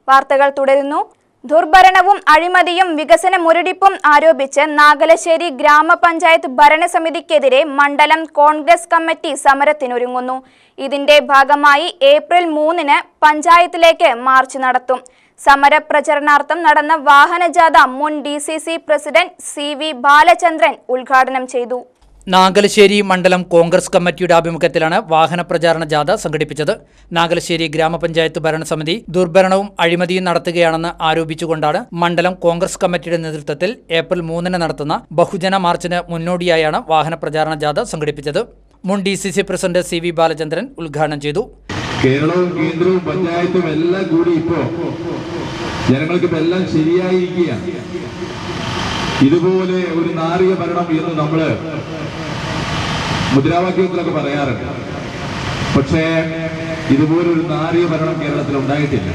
വാർത്തകൾ തുടരുന്നു ദുർഭരണവും അഴിമതിയും വികസന മുരടിപ്പും ആരോപിച്ച് നാഗലശ്ശേരി ഗ്രാമപഞ്ചായത്ത് ഭരണസമിതിക്കെതിരെ മണ്ഡലം കോൺഗ്രസ് കമ്മിറ്റി സമരത്തിനൊരുങ്ങുന്നു ഇതിന്റെ ഭാഗമായി ഏപ്രിൽ മൂന്നിന് പഞ്ചായത്തിലേക്ക് മാർച്ച് നടത്തും സമരപ്രചരണാർത്ഥം നടന്ന വാഹനജാഥ മുൻ D C C president C V Balachandran ഉദ്ഘാടനം ചെയ്തു നാഗലശ്ശേരി മണ്ഡലം കോൺഗ്രസ് കമ്മിറ്റിയുടെ ആഭിമുഖ്യത്തിലാണ് വാഹന പ്രചാരണ ജാഥ സംഘടിപ്പിച്ചത് നാഗലശ്ശേരി ഗ്രാമപഞ്ചായത്ത് ഭരണസമിതി ദുർഭരണവും അഴിമതിയും നടത്തുകയാണെന്ന് ആരോപിച്ചുകൊണ്ടാണ് മണ്ഡലം കോൺഗ്രസ് കമ്മിറ്റിയുടെ നേതൃത്വത്തിൽ ഏപ്രിൽ മൂന്നിന് നടത്തുന്ന ബഹുജന മാർച്ചിന് മുന്നോടിയായാണ് വാഹന പ്രചാരണ ജാഥ സംഘടിപ്പിച്ചത് മുൻ D C C president C V Balachandran ഉദ്ഘാടനം ചെയ്തു കേരളവും കേന്ദ്രവും പഞ്ചായത്തും എല്ലാം കൂടി ഇപ്പോ ജനങ്ങൾക്ക് ഇപ്പൊ എല്ലാം ശരിയായിരിക്കുകയാണ് ഇതുപോലെ ഒരു നാറിക ഭരണം എന്ന് നമ്മള് മുദ്രാവാക്യത്തിലൊക്കെ പറയാറുണ്ട് പക്ഷേ ഇതുപോലെ ഒരു നാറിക ഭരണം കേരളത്തിൽ ഉണ്ടായിട്ടില്ല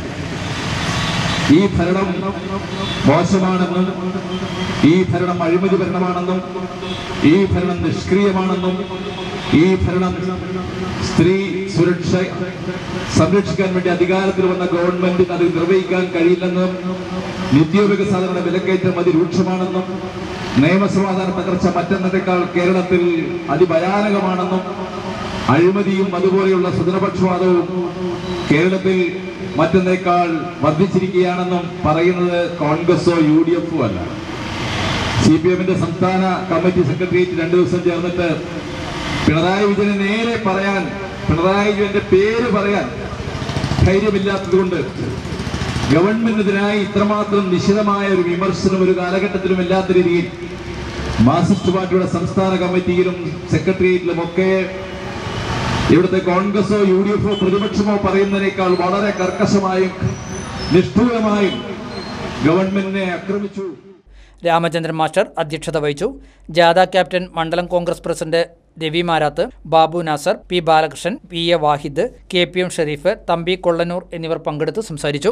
ഈ ഭരണം മോശമാണെന്നും ഈ ഭരണം അഴിമതി ഭരണമാണെന്നും ഈ ഭരണം നിഷ്ക്രിയമാണെന്നും ഈ ഭരണം സ്ത്രീ സുരക്ഷ സംരക്ഷിക്കാൻ വേണ്ടി അധികാരത്തിൽ വന്ന ഗവൺമെന്റിന് അത് നിർവഹിക്കാൻ കഴിയില്ലെന്നും നിത്യോപയോഗ സാധനങ്ങളുടെ വിലക്കയറ്റം അതിരൂക്ഷമാണെന്നും നിയമസമാധാന തകർച്ച മറ്റെന്നതിനേക്കാൾ കേരളത്തിൽ അതിഭയാനകമാണെന്നും അഴിമതിയും അതുപോലെയുള്ള സ്വതന്ത്രപക്ഷവാദവും കേരളത്തിൽ മറ്റെന്നേക്കാൾ വർദ്ധിച്ചിരിക്കുകയാണെന്നും പറയുന്നത് കോൺഗ്രസോ യു ഡി എഫോ അല്ല സി പി എമ്മിന്റെ സംസ്ഥാന കമ്മിറ്റി സെക്രട്ടേറിയറ്റ് രണ്ടു ദിവസം ചേർന്നിട്ട് പിണറായി വിജയനെ നേരെ പറയാൻ പിണറായി വിജയന്റെ പേര് പറയാൻ ധൈര്യമില്ലാത്തത് കൊണ്ട് ഗവൺമെന്റിനെതിരായി ഇത്രമാത്രം നിശിതമായ ഒരു വിമർശനം ഒരു കാലഘട്ടത്തിലും ഇല്ലാത്ത രീതിയിൽ മാർക്സിസ്റ്റ് പാർട്ടിയുടെ സംസ്ഥാന കമ്മിറ്റിയിലും സെക്രട്ടേറിയറ്റിലും ഒക്കെ ഇവിടുത്തെ കോൺഗ്രസോ യു ഡി എഫോ പ്രതിപക്ഷമോ പറയുന്നതിനേക്കാൾ വളരെ കർക്കശമായും നിഷ്ഠൂരമായും ഗവൺമെന്റിനെ ആക്രമിച്ചു രാമചന്ദ്രൻ മാസ്റ്റർ അധ്യക്ഷത വഹിച്ചു ജാഥ ക്യാപ്റ്റൻ മണ്ഡലം Congress president Ravi Marath Babu Nasar P Balakrishnan P A Wahid K P M Sherif Thampi Kollanur എന്നിവർ പങ്കെടുത്ത് സംസാരിച്ചു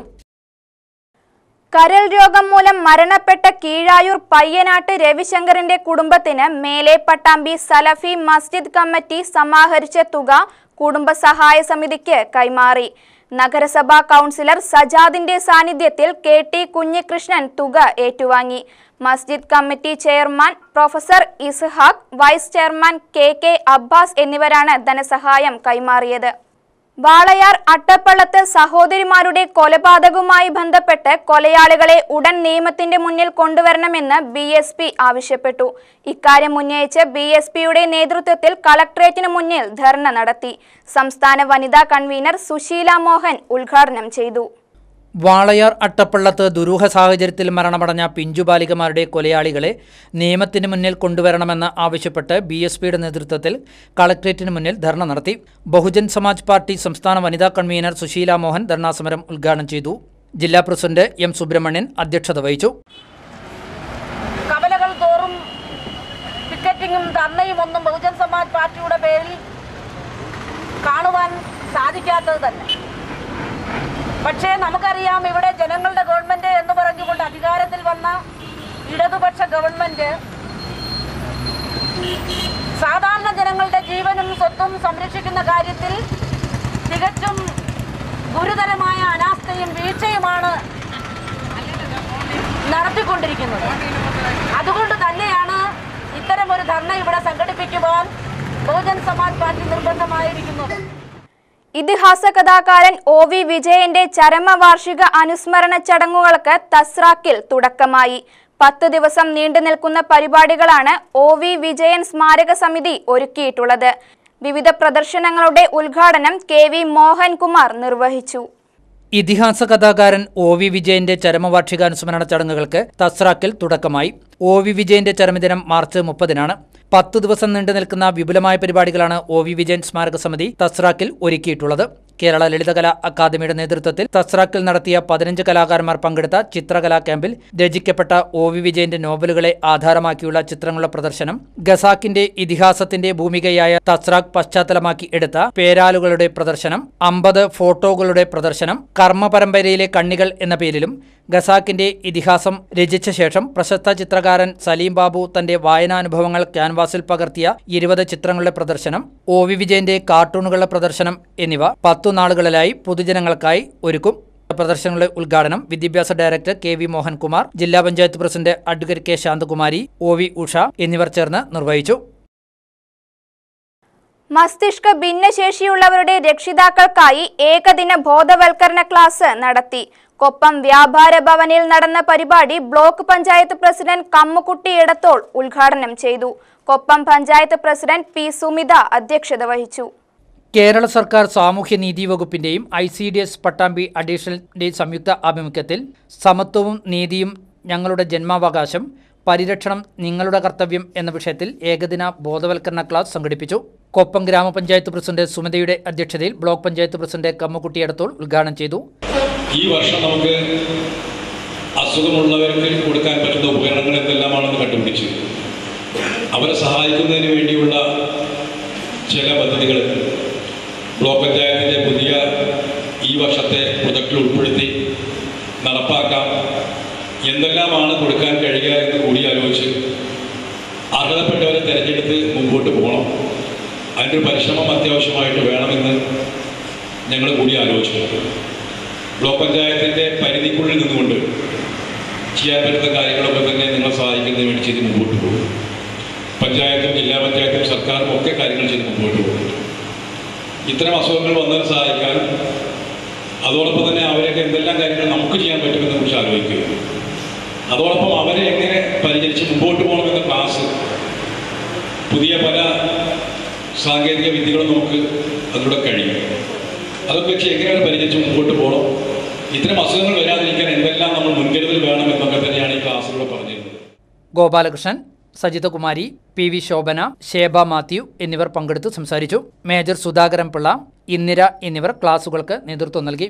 കരൾ രോഗം മൂലം മരണപ്പെട്ട കീഴായൂർ പയ്യനാട്ട് രവിശങ്കറിന്റെ കുടുംബത്തിന് മേലെ പട്ടാമ്പി സലഫി മസ്ജിദ് കമ്മിറ്റി സമാഹരിച്ച തുക കുടുംബസഹായ സമിതിക്ക് കൈമാറി നഗരസഭാ കൗൺസിലർ സജാദിന്റെ സാന്നിധ്യത്തിൽ കെ ടി കുഞ്ഞികൃഷ്ണൻ തുക ഏറ്റുവാങ്ങി മസ്ജിദ് committee chairman professor Ishaq vice chairman K K Abbas എന്നിവരാണ് ധനസഹായം കൈമാറിയത് വാളയാർ അട്ടപ്പള്ളത്ത് സഹോദരിമാരുടെ കൊലപാതകവുമായി ബന്ധപ്പെട്ട് കൊലയാളികളെ ഉടൻ നിയമത്തിന്റെ മുന്നിൽ കൊണ്ടുവരണമെന്ന് ബി എസ് പി ആവശ്യപ്പെട്ടു ഇക്കാര്യം ഉന്നയിച്ച് ബി എസ് പിയുടെ നേതൃത്വത്തിൽ കളക്ട്രേറ്റിന് മുന്നിൽ ധർണ നടത്തി സംസ്ഥാന വനിതാ കൺവീനർ സുശീല മോഹൻ ഉദ്ഘാടനം ചെയ്തു വാളയാർ അട്ടപ്പള്ളത്ത് ദുരൂഹ സാഹചര്യത്തിൽ മരണമടഞ്ഞ പിഞ്ചുബാലികമാരുടെ കൊലയാളികളെ നിയമത്തിന് മുന്നിൽ കൊണ്ടുവരണമെന്ന് ആവശ്യപ്പെട്ട് ബി എസ് പിയുടെ നേതൃത്വത്തിൽ കളക്ട്രേറ്റിന് മുന്നിൽ ധർണ നടത്തി ബഹുജൻ സമാജ് പാർട്ടി സംസ്ഥാന വനിതാ കൺവീനർ സുശീല മോഹൻ ധർണാസമരം ഉദ്ഘാടനം ചെയ്തു ജില്ലാ പ്രസിഡന്റ് എം സുബ്രഹ്മണ്യൻ അധ്യക്ഷത വഹിച്ചു കവലകൾ തോറും പിക്കറ്റിങ്ങും ധർണയും ഒന്നും ബഹുജൻ സമാജ് പാർട്ടിയുടെ പേരിൽ കാണുവാൻ സാധിക്കാത്തത് തന്നെ പക്ഷേ നമുക്കറിയാം ഇവിടെ ജനങ്ങളുടെ ഗവൺമെന്റ് എന്ന് പറഞ്ഞുകൊണ്ട് അധികാരത്തിൽ വന്ന ഇടതുപക്ഷ ഗവൺമെന്റ് സാധാരണ ജനങ്ങളുടെ ജീവനും സ്വത്തും സംരക്ഷിക്കുന്ന കാര്യത്തിൽ തികച്ചും ഗുരുതരമായ അനാസ്ഥയും വീഴ്ചയുമാണ് നടത്തിക്കൊണ്ടിരിക്കുന്നത് അതുകൊണ്ട് തന്നെയാണ് ഇത്തരം ഒരു ധർണ ഇവിടെ സംഘടിപ്പിക്കുവാൻ ബഹുജൻ സമാജ് പാർട്ടി നിർബന്ധമായിരിക്കുന്നത് ഇതിഹാസ കഥാകാരൻ ഒ വി വിജയന്റെ ചരമവാർഷിക അനുസ്മരണ ചടങ്ങുകൾക്ക് തസ്രാക്കിൽ തുടക്കമായി പത്ത് ദിവസം നീണ്ടു നിൽക്കുന്ന പരിപാടികളാണ് ഒ വി വിജയൻ സ്മാരക സമിതി ഒരുക്കിയിട്ടുള്ളത് വിവിധ പ്രദർശനങ്ങളുടെ ഉദ്ഘാടനം കെ വി മോഹൻകുമാർ നിർവഹിച്ചു ഇതിഹാസ കഥാകാരൻ ഒ വി വിജയന്റെ ചരമവാർഷികാനുസ്മരണ ചടങ്ങുകൾക്ക് തസ്രാക്കിൽ തുടക്കമായി ഒ വി വിജയന്റെ ചരമദിനം മാർച്ച് മുപ്പതിനാണ് പത്തു ദിവസം നീണ്ടു നിൽക്കുന്ന വിപുലമായ പരിപാടികളാണ് ഒ വി വിജയൻ സ്മാരക സമിതി തസ്രാക്കിൽ ഒരുക്കിയിട്ടുള്ളത് കേരള ലളിതകലാ അക്കാദമിയുടെ നേതൃത്വത്തിൽ തസ്രാക്കിൽ നടത്തിയ പതിനഞ്ച് കലാകാരന്മാർ പങ്കെടുത്ത ചിത്രകലാ ക്യാമ്പിൽ രചിക്കപ്പെട്ട ഒ വി വിജയന്റെ നോവലുകളെ ആധാരമാക്കിയുള്ള ചിത്രങ്ങളുടെ പ്രദർശനം ഗസാക്കിന്റെ ഇതിഹാസത്തിന്റെ ഭൂമികയായ തസ്രാക്ക് പശ്ചാത്തലമാക്കി എടുത്ത പേരാലുകളുടെ പ്രദർശനം അമ്പത് ഫോട്ടോകളുടെ പ്രദർശനം കർമ്മ പരമ്പരയിലെ കണ്ണികൾ എന്ന പേരിലും ഖസാക്കിന്റെ ഇതിഹാസം രചിച്ച ശേഷം പ്രശസ്ത ചിത്രകാരൻ സലീം ബാബു തന്റെ വായനാനുഭവങ്ങൾ ക്യാൻവാസിൽ പകർത്തിയ ഇരുപത് ചിത്രങ്ങളുടെ പ്രദർശനം ഒ വി വിജയന്റെ കാർട്ടൂണുകളുടെ പ്രദർശനം എന്നിവ പത്തു നാളുകളിലായി പൊതുജനങ്ങൾക്കായി ഒരുക്കും പ്രദർശനങ്ങളുടെ ഉദ്ഘാടനം വിദ്യാഭ്യാസ ഡയറക്ടർ കെ വി മോഹൻകുമാർ ജില്ലാ panchayat president advocate K Santhakumari O V Usha എന്നിവർ ചേർന്ന് നിർവഹിച്ചു മസ്തിഷ്ക ഭിന്നശേഷിയുള്ളവരുടെ രക്ഷിതാക്കൾക്കായി ഏകദിന ബോധവൽക്കരണ ക്ലാസ് നടത്തി കൊപ്പം വ്യാപാര ഭവനിൽ നടന്ന പരിപാടി ബ്ലോക്ക് പഞ്ചായത്ത് പ്രസിഡന്റ് കമ്മുക്കുട്ടി എടത്തോൾ ഉദ്ഘാടനം ചെയ്തു കൊപ്പം പഞ്ചായത്ത് പ്രസിഡന്റ് പി സുമിത അധ്യക്ഷത വഹിച്ചു കേരള സർക്കാർ സാമൂഹ്യനീതി വകുപ്പിന്റെയും I C D S Pattambi അഡീഷണലിന്റെയും സംയുക്ത ആഭിമുഖ്യത്തിൽ സമത്വവും നീതിയും ഞങ്ങളുടെ ജന്മാവകാശം പരിരക്ഷണം നിങ്ങളുടെ കർത്തവ്യം എന്ന വിഷയത്തിൽ ഏകദിന ബോധവൽക്കരണ ക്ലാസ് സംഘടിപ്പിച്ചു കൊപ്പം ഗ്രാമപഞ്ചായത്ത് പ്രസിഡന്റ് സുമതയുടെ അധ്യക്ഷതയിൽ ബ്ലോക്ക് പഞ്ചായത്ത് പ്രസിഡന്റ് കമ്മുക്കുട്ടി എടത്തോൾ ഉദ്ഘാടനം ചെയ്തു ഈ വർഷം നമുക്ക് അസുഖമുള്ളവർക്ക് കൊടുക്കാൻ പറ്റുന്ന ഉപകരണങ്ങൾ എന്തെല്ലാമാണെന്ന് കണ്ടുപിടിച്ച് അവരെ സഹായിക്കുന്നതിന് വേണ്ടിയുള്ള ചില പദ്ധതികൾ ബ്ലോക്ക് പഞ്ചായത്തിൻ്റെ പുതിയ ഈ വർഷത്തെ പ്രൊജക്റ്റിൽ ഉൾപ്പെടുത്തി നടപ്പാക്കാം എന്തെല്ലാമാണ് കൊടുക്കാൻ കഴിയുക എന്ന് കൂടി ആലോചിച്ച് അർഹതപ്പെട്ടവരെ തിരഞ്ഞെടുത്ത് മുമ്പോട്ട് പോകണം അതിൻ്റെ ഒരു പരിശ്രമം അത്യാവശ്യമായിട്ട് വേണമെന്ന് ഞങ്ങൾ കൂടി ആലോചിച്ചു ബ്ലോക്ക് പഞ്ചായത്തിൻ്റെ പരിധിക്കുള്ളിൽ നിന്നുകൊണ്ട് ചെയ്യാൻ പറ്റുന്ന കാര്യങ്ങളൊക്കെ തന്നെ നിങ്ങളെ സഹായിക്കുന്നതിന് വേണ്ടി ചെയ്ത് മുമ്പോട്ട് പോകും പഞ്ചായത്തും ജില്ലാ പഞ്ചായത്തും സർക്കാരും ഒക്കെ കാര്യങ്ങൾ ചെയ്ത് മുമ്പോട്ട് പോകും ഇത്തരം അസുഖങ്ങൾ വന്നവരെ സഹായിക്കാൻ അതോടൊപ്പം തന്നെ അവരെയൊക്കെ എന്തെല്ലാം കാര്യങ്ങൾ നമുക്ക് ചെയ്യാൻ പറ്റുമെന്നെ കുറിച്ച് ആലോചിക്കുക അതോടൊപ്പം അവരെ എങ്ങനെ പരിചരിച്ച് മുമ്പോട്ട് പോകണമെന്ന ക്ലാസ് പുതിയ പല സാങ്കേതിക വിദ്യകളും നമുക്ക് അതിലൂടെ കഴിയും അതൊക്കെ വെച്ച് എങ്ങനെയാണ് പരിചരിച്ച് മുമ്പോട്ട് പോകണം ഇത്തരം അസുഖങ്ങൾ വരാതിരിക്കാൻ എന്തെല്ലാം നമ്മൾ മുൻകരുതൽ വേണം എന്നൊക്കെ തന്നെയാണ് ഈ ക്ലാസ്സിലൂടെ പറഞ്ഞിരുന്നത് Gopalakrishnan Sajithakumari P V Shobhana Sheba Mathew എന്നിവർ പങ്കെടുത്ത് സംസാരിച്ചു മേജർ സുധാകരൻ പിള്ള ഇന്ദിര എന്നിവർ ക്ലാസുകൾക്ക് നേതൃത്വം നൽകി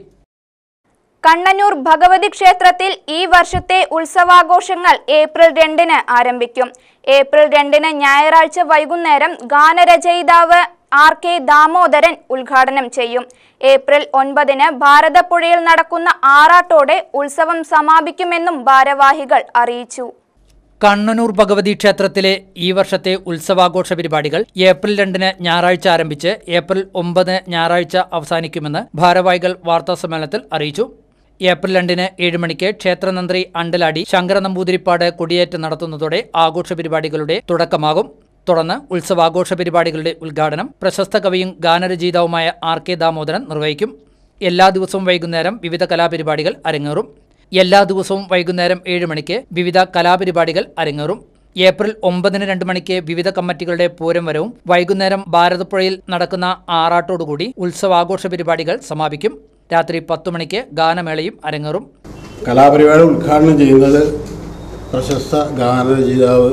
കണ്ണന്നൂർ ഭഗവതി ക്ഷേത്രത്തിൽ ഈ വർഷത്തെ ഉത്സവാഘോഷങ്ങൾ ഏപ്രിൽ രണ്ടിന് ആരംഭിക്കും ഏപ്രിൽ രണ്ടിന് ഞായറാഴ്ച വൈകുന്നേരം ഗാനരചയിതാവ് ആർ കെ ദാമോദരൻ ഉദ്ഘാടനം ചെയ്യും ഏപ്രിൽ ഒൻപതിന് ഭാരതപ്പുഴയിൽ നടക്കുന്ന ആറാട്ടോടെ ഉത്സവം സമാപിക്കുമെന്നും ഭാരവാഹികൾ അറിയിച്ചു കണ്ണനൂർ ഭഗവതി ക്ഷേത്രത്തിലെ ഈ വർഷത്തെ ഉത്സവാഘോഷ പരിപാടികൾ ഏപ്രിൽ രണ്ടിന് ഞായറാഴ്ച ആരംഭിച്ച് ഏപ്രിൽ ഒമ്പത് ഞായറാഴ്ച അവസാനിക്കുമെന്ന് ഭാരവാഹികൾ വാർത്താസമ്മേളനത്തിൽ അറിയിച്ചു ഏപ്രിൽ രണ്ടിന് ഏഴ് മണിക്ക് ക്ഷേത്രതന്ത്രി അണ്ടലാടി ശങ്കര നമ്പൂതിരിപ്പാട് കൊടിയേറ്റ് നടത്തുന്നതോടെ ആഘോഷ പരിപാടികളുടെ തുടക്കമാകും തുടർന്ന് ഉത്സവാഘോഷ പരിപാടികളുടെ ഉദ്ഘാടനം പ്രശസ്ത കവിയും ഗാനരചയിതാവുമായ ആർ കെ ദാമോദരൻ നിർവഹിക്കും എല്ലാ ദിവസവും വൈകുന്നേരം വിവിധ കലാപരിപാടികൾ അരങ്ങേറും എല്ലാ ദിവസവും വൈകുന്നേരം ഏഴ് മണിക്ക് വിവിധ കലാപരിപാടികൾ അരങ്ങേറും ഏപ്രിൽ ഒമ്പതിന് രണ്ട് മണിക്ക് വിവിധ കമ്മിറ്റികളുടെ പൂരം വരവും വൈകുന്നേരം ഭാരതപ്പുഴയിൽ നടക്കുന്ന ആറാട്ടോടുകൂടി ഉത്സവാഘോഷ പരിപാടികൾ സമാപിക്കും രാത്രി പത്തു മണിക്ക് ഗാനമേളയും അരങ്ങേറും കലാപരിപാടി ഉദ്ഘാടനം ചെയ്യുന്നത് പ്രശസ്ത ഗാനരചയിതാവ്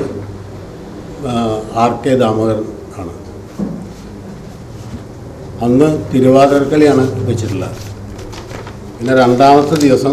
ആ, ആർ കെ ദാമോദരൻ ആണ് അന്ന് തിരുവാതിരക്കളിയാണ് വെച്ചിട്ടുള്ളത് പിന്നെ രണ്ടാമത്തെ ദിവസം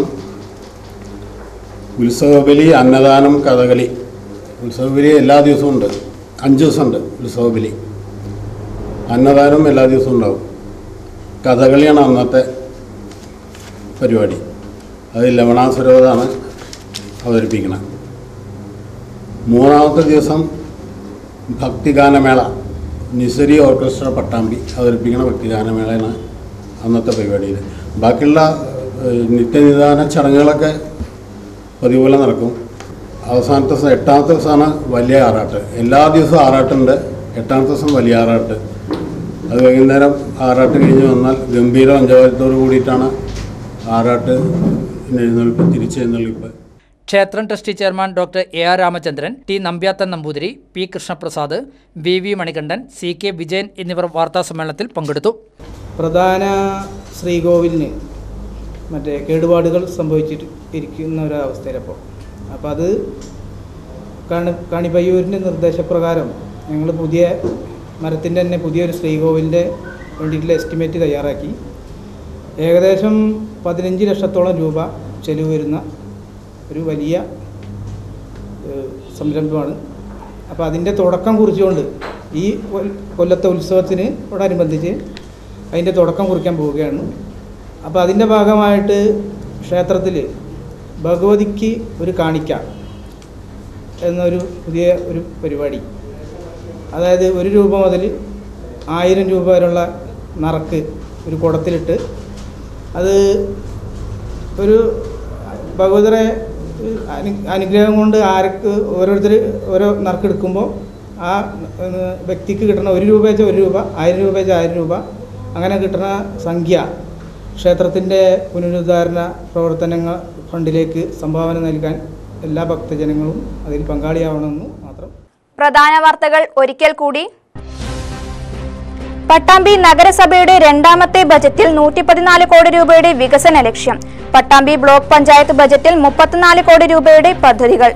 ഉത്സവബലി അന്നദാനം കഥകളി ഉത്സവബലി എല്ലാ ദിവസവും ഉണ്ട് അഞ്ച് ദിവസമുണ്ട് ഉത്സവബലി അന്നദാനം എല്ലാ ദിവസവും ഉണ്ടാവും കഥകളിയാണ് അന്നത്തെ പരിപാടി അത് ലവണാസുരവതാണ് അവതരിപ്പിക്കുന്നത് മൂന്നാമത്തെ ദിവസം ഭക്തിഗാനമേള നിസരി ഓർക്കസ്ട്ര പട്ടാമ്പി അവതരിപ്പിക്കുന്ന ഭക്തിഗാനമേളയാണ് അന്നത്തെ പരിപാടിയിൽ ബാക്കിയുള്ള ഏഹ്, നിത്യനിദാന ചടങ്ങുകളൊക്കെ പതിവ് പോലെ നടക്കും അവസാനത്തെ ദിവസം എട്ടാമത്തെ ദിവസമാണ് വലിയ ആറാട്ട് എല്ലാ ദിവസവും ആറാട്ടുണ്ട് എട്ടാമത്തെ ദിവസം വലിയ ആറാട്ട് അത് വൈകുന്നേരം ആറാട്ട് കഴിഞ്ഞ് വന്നാൽ ഗംഭീര പഞ്ചവാരത്തോട് കൂടിയിട്ടാണ് ആറാട്ട് എഴുന്നള്ളിപ്പ് തിരിച്ചെഴുന്നള്ളിപ്പ് ക്ഷേത്രം trustee chairman doctor A R Ramachandran T Nambyathan Namboothiri P Krishnaprasad V V Manikandan C K Vijayan എന്നിവർ വാർത്താസമ്മേളനത്തിൽ പങ്കെടുത്തു പ്രധാന ശ്രീകോവിലിന് മറ്റേ കേടുപാടുകൾ സംഭവിച്ചിട്ട് ഇരിക്കുന്ന ഒരവസ്ഥയിലപ്പോൾ അപ്പോൾ അത് കാണി കണിപ്പയ്യൂരിൻ്റെ നിർദ്ദേശപ്രകാരം ഞങ്ങൾ പുതിയ മരത്തിൻ്റെ തന്നെ പുതിയൊരു ശ്രീകോവിലിൻ്റെ വേണ്ടിയിട്ടുള്ള എസ്റ്റിമേറ്റ് തയ്യാറാക്കി ഏകദേശം പതിനഞ്ച് ലക്ഷത്തോളം രൂപ ചെലവ് വരുന്ന ഒരു വലിയ ഏഹ്, സംരംഭമാണ് അപ്പോൾ അതിൻ്റെ തുടക്കം കുറിച്ചുകൊണ്ട് ഈ കൊൽ- കൊല്ലത്തെ ഉത്സവത്തിനോടനുബന്ധിച്ച് അതിൻ്റെ തുടക്കം കുറിക്കാൻ പോവുകയാണ് അപ്പോൾ അതിൻ്റെ ഭാഗമായിട്ട് ക്ഷേത്രത്തിൽ ഭഗവതിക്ക് ഒരു കാണിക്ക എന്നൊരു പുതിയ ഒരു പരിപാടി അതായത് ഒരു രൂപ മുതൽ ആയിരം രൂപ വരെയുള്ള നറക്ക് ഒരു കുടത്തിലിട്ട് അത് ഒരു ഭഗവതരെ അനു അനുഗ്രഹം കൊണ്ട് ആർക്ക് ഓരോരുത്തർ ഓരോ നറുക്കെടുക്കുമ്പോൾ ആ ഏഹ്, വ്യക്തിക്ക് കിട്ടുന്ന ഒരു രൂപ വെച്ചാൽ ഒരു രൂപ ആയിരം രൂപ വെച്ചാൽ ആയിരം രൂപ അങ്ങനെ കിട്ടുന്ന സംഖ്യ ക്ഷേത്രത്തിൻ്റെ പുനരുദ്ധാരണ പ്രവർത്തനങ്ങൾ ഫണ്ടിലേക്ക് സംഭാവന നൽകാൻ എല്ലാ ഭക്തജനങ്ങളും അതിൽ പങ്കാളിയാവണമെന്ന് മാത്രം പ്രധാന വാർത്തകൾ ഒരിക്കൽ കൂടി പട്ടാമ്പി നഗരസഭയുടെ രണ്ടാമത്തെ ബജറ്റിൽ നൂറ്റി പതിനാല് കോടി രൂപയുടെ വികസന ലക്ഷ്യം പട്ടാമ്പി ബ്ലോക്ക് പഞ്ചായത്ത് ബജറ്റിൽ മുപ്പത്തിനാല് കോടി രൂപയുടെ പദ്ധതികൾ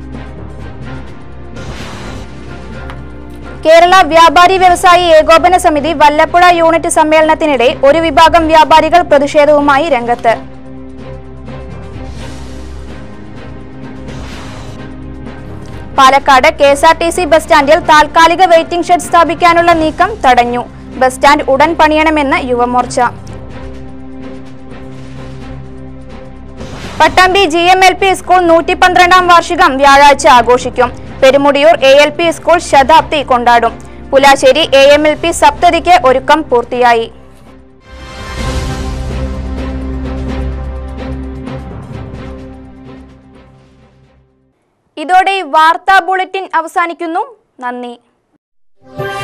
കേരള വ്യാപാരി വ്യവസായി ഏകോപന സമിതി വല്ലപ്പുഴ യൂണിറ്റ് സമ്മേളനത്തിനിടെ ഒരു വിഭാഗം വ്യാപാരികൾ പ്രതിഷേധവുമായി രംഗത്ത് Palakkad K S R T C bus സ്റ്റാൻഡിൽ താൽക്കാലിക വെയിറ്റിംഗ് ഷെഡ് സ്ഥാപിക്കാനുള്ള നീക്കം തടഞ്ഞു ബസ് സ്റ്റാൻഡ് ഉടൻ പണിയണമെന്ന് Yuva Morcha Pattambi G M L P school നൂറ്റി പന്ത്രണ്ടാം വാർഷികം വ്യാഴാഴ്ച ആഘോഷിക്കും Perumudiyoor A L P school ശതാബ്ദി കൊണ്ടാടും Pulasseri A M L P സപ്തതിക്ക് ഒരുക്കം പൂർത്തിയായി ഇതോടെ വാർത്താ ബുള്ളറ്റിൻ അവസാനിക്കുന്നു നന്ദി